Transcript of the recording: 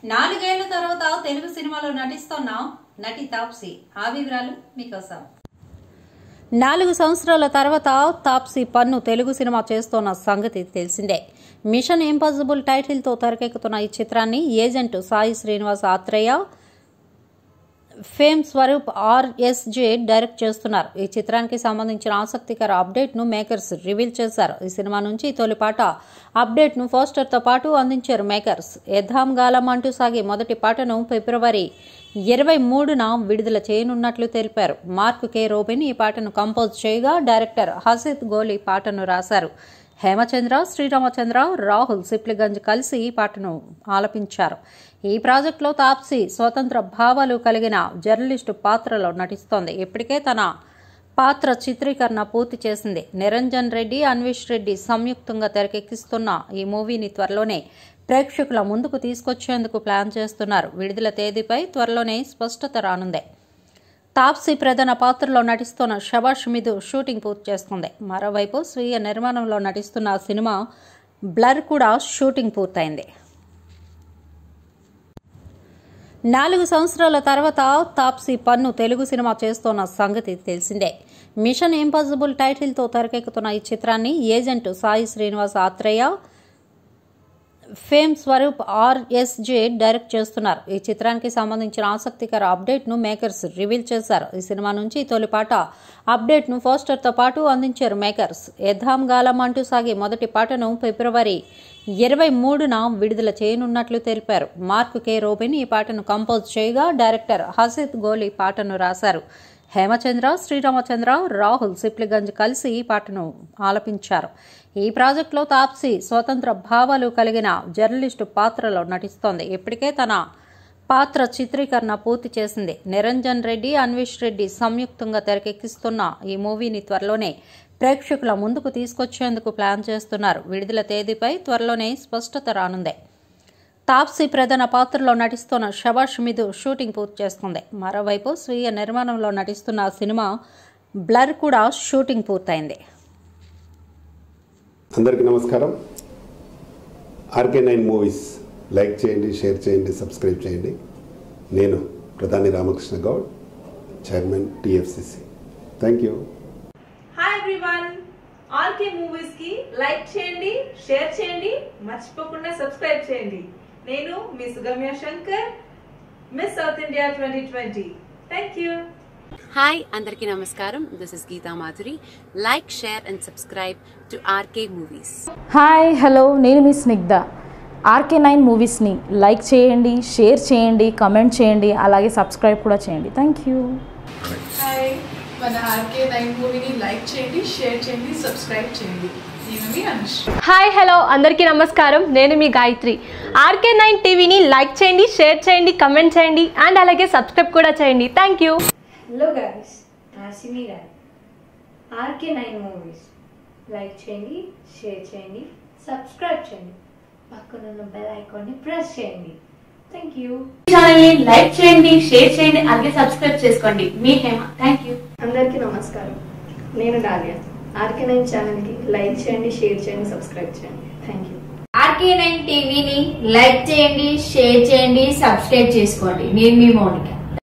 నాలుగేళ్ల తర్వాత తెలుగు సినిమాలో నటిస్తున్న నటి తాప్సీ ఆ వివరాలు మీకోసం నాలుగు సంవత్సరాల తర్వాత తాప్సీ పన్ను తెలుగు సినిమా చేస్తోన్న సంగతి తెలిసిందే మిషన్ ఇంపాసిబుల్ టైటిల్తో తెరకెక్కుతున్న ఈ చిత్రాన్ని agent Sai Srinivas Athreya fame Swaroop RSJ direct చేస్తున్నారు ఈ చిత్రానికి సంబంధించిన ఆసక్తికర అప్డేట్ ను మేకర్స్ రివీల్ చేశారు ఈ సినిమా నుంచి తొలి పాట అప్డేట్ ను పోస్టర్ తో పాటు అందించారు మేకర్స్ యథాం గాలం అంటూ సాగే మొదటి పాటను ఫిబ్రవరి ఇరవై మూడున విడుదల చేయనున్నట్లు తెలిపారు మార్క్ కే రోబిన్ ఈ పాటను కంపోజ్ చేయగా డైరెక్టర్ హసిత్ గోలీ పాటను రాశారు హేమచంద్ర శ్రీరామచంద్ర రాహుల్ సిప్లిగంజ్ కలిసి ఈ పాటను ఆలపించారు ఈ ప్రాజెక్టులో తాప్సీ స్వతంత్ర భావాలు కలిగిన జర్నలిస్టు పాత్రలో నటిస్తోంది ఇప్పటికే తన పాత్ర చిత్రీకరణ పూర్తి చేసింది నిరంజన్ రెడ్డి అన్వేష్ రెడ్డి సంయుక్తంగా తెరకెక్కిస్తున్న ఈ మూవీని త్వరలోనే ప్రేక్షకుల ముందుకు తీసుకొచ్చేందుకు ప్లాన్ చేస్తున్నారు విడుదల తేదీపై త్వరలోనే స్పష్టత రానుంది తాప్సీ ప్రధాన పాత్రలో నటిస్తున్న షబాష్ మిదు షూటింగ్ పూర్తి చేస్తుంది మరోవైపు స్వీయ నిర్మాణంలో నటిస్తున్న ఆ సినిమా బ్లర్ కూడా షూటింగ్ పూర్తయింది నాలుగు సంవత్సరాల తర్వాత తాప్సీ పన్ను తెలుగు సినిమా చేస్తోన్న సంగతి తెలిసిందే మిషన్ ఇంపాసిబుల్ టైటిల్తో తెరకెక్కుతున్న ఈ చిత్రాన్ని agent Sai Srinivas Athreya fame Swaroop RSJ direct చేస్తున్నారు ఈ చిత్రానికి సంబంధించిన ఆసక్తికర అప్డేట్ ను మేకర్స్ రివీల్ చేశారు ఈ సినిమా నుంచి తొలి పాట అప్డేట్ ను పోస్టర్ తో పాటు అందించారు మేకర్స్ యథాం గాలం అంటూ సాగే మొదటి పాటను ఫిబ్రవరి ఇరవై మూడున విడుదల చేయనున్నట్లు తెలిపారు మార్క్ కే రోబిన్ ఈ పాటను కంపోజ్ చేయగా డైరెక్టర్ హసిత్ గోలీ పాటను రాశారు హేమచంద్ర శ్రీరామచంద్ర రాహుల్ సిప్లిగంజ్ కలిసి ఈ పాటను ఆలపించారు ఈ ప్రాజెక్టులో తాప్సీ స్వతంత్ర భావాలు కలిగిన జర్నలిస్టు పాత్రలో నటిస్తోంది ఇప్పటికే తన పాత్ర చిత్రీకరణ పూర్తి చేసింది నిరంజన్ రెడ్డి అన్వేష్ రెడ్డి సంయుక్తంగా తెరకెక్కిస్తున్న ఈ మూవీని త్వరలోనే ప్రేక్షకుల ముందుకు తీసుకొచ్చేందుకు ప్లాన్ చేస్తున్నారు విడుదల తేదీపై త్వరలోనే స్పష్టత రానుంది తాప్సీ ప్రధాన పాత్రలో నటిస్తున్న షబాష్ మిదు షూటింగ్ పూర్తి చేస్తుంది మరోవైపు స్వీయ నిర్మాణంలో నటిస్తున్న ఆ సినిమా బ్లర్ కూడా షూటింగ్ పూర్తయింది అందరికీ నమస్కారం ఆర్కే నైన్ మూవీస్ లైక్ చేయండి షేర్ చేయండి సబ్స్క్రైబ్ చేయండి నేను Prathani Ramakrishna Goud chairman TFCC thank you hi everyone RK movies కి లైక్ చేయండి షేర్ చేయండి మర్చిపోకుండా సబ్స్క్రైబ్ చేయండి నేను మీ Sugamya Shankar miss South India twenty twenty thank you hi అందరికీ నమస్కారం this is Geetha Madhuri like share and subscribe to RK movies hi hello నేను మీ స్నిగ్ధ ఆర్కే నైన్ మూవీస్ని లైక్ చేయండి షేర్ చేయండి కమెంట్ చేయండి అలాగే సబ్స్క్రైబ్ కూడా చేయండి థ్యాంక్ యూ హాయ్ మన ఆర్కే నైన్ మూవీని లైక్ చేయండి షేర్ చేయండి సబ్స్క్రైబ్ చేయండి నేను మీ అనుష్క హాయ్ హలో అందరికీ నమస్కారం నేను మీ గాయత్రి ఆర్కే నైన్ టీవీని లైక్ చేయండి షేర్ చేయండి కమెంట్ చేయండి అండ్ అలాగే సబ్స్క్రైబ్ కూడా చేయండి థ్యాంక్ యూ హలో గాయస్ నా సినీ గారి ఆర్కే నైన్ మూవీస్ లైక్ చేయండి షేర్ చేయండి సబ్స్క్రైబ్ చేయండి పక్కనున్న బెల్ ఐకాన్ని ప్రెస్ చేయండి థ్యాంక్ యూ ఛానల్ని లైక్ చేయండి షేర్ చేయండి అలాగే సబ్స్క్రైబ్ చేసుకోండి మీ హేమ థ్యాంక్ యూ అందరికీ నమస్కారం నేను డాలియా ఆర్కే నైన్ ఛానల్కి లైక్ చేయండి షేర్ చేయండి సబ్స్క్రైబ్ చేయండి థ్యాంక్ యూ ఆర్కే నైన్ టీవీని లైక్ చేయండి షేర్ చేయండి సబ్స్క్రైబ్ చేసుకోండి నేను మీ మౌనిక